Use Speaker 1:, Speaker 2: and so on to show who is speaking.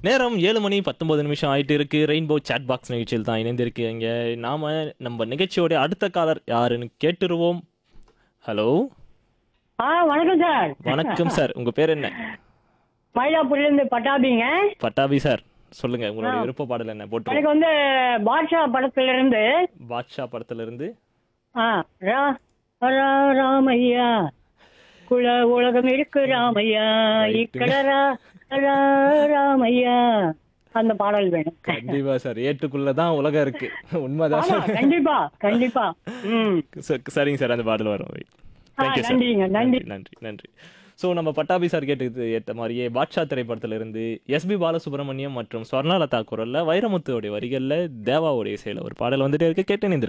Speaker 1: நேரம் ஏழு மணி பத்தொன்பது நிமிஷம் ஆயிட்டு இருக்கு ரெயின்போ சாட் பாக்ஸ் நிகழ்ச்சியில் தான் இணைந்திருக்கீங்க நாம நம்ம நிகழ்ச்சியோட அடுத்த காலர் யாருன்னு கேட்டுருவோம் ஹலோ
Speaker 2: ஆ வணக்கம் சார்
Speaker 1: வணக்கம் சார் உங்க பேர் என்ன
Speaker 2: மயிலாப்பூர்லேருந்து பட்டாபிங்க
Speaker 1: பட்டாபி சார் சொல்லுங்க உங்களுடைய விருப்ப பாடல் என்ன போட்டு
Speaker 2: எனக்கு வந்து பாட்ஷா படத்துல இருந்து
Speaker 1: பாட்ஷா படத்துல இருந்து
Speaker 2: ஆ ரா ரா ராமையா குல உலகம் இருக்கு ராமையா
Speaker 1: Right.
Speaker 2: இக்கடரா ரா ராமையா அந்த பாடல் வேணும்
Speaker 1: கண்டிப்பா சார் ஏட்டுக்குள்ளதான் உலகம் இருக்கு உண்மைதான்
Speaker 2: ஆமா
Speaker 1: சார்
Speaker 2: கண்டிப்பா கண்டிப்பா ம்
Speaker 1: ச- சரிங்க சார் அந்த பாடல் வரும் தேங்க்யூ சார்
Speaker 2: நன்றிங்க, நன்றி.
Speaker 1: நன்றி நன்றி ஸோ நம்ம பட்டாபி சார் கேட்டது ஏற்ற மாதிரியே பாட்ஷா திரைப்படத்துல இருந்து எஸ்பி பாலசுப்ரமணியம் மற்றும் ஸ்வர்ணலதா குரல்ல வைரமுத்துவோடைய வரிகள்ல தேவாவுடைய இசையில ஒரு பாடல் வந்துட்டே இருக்கு கேட்டு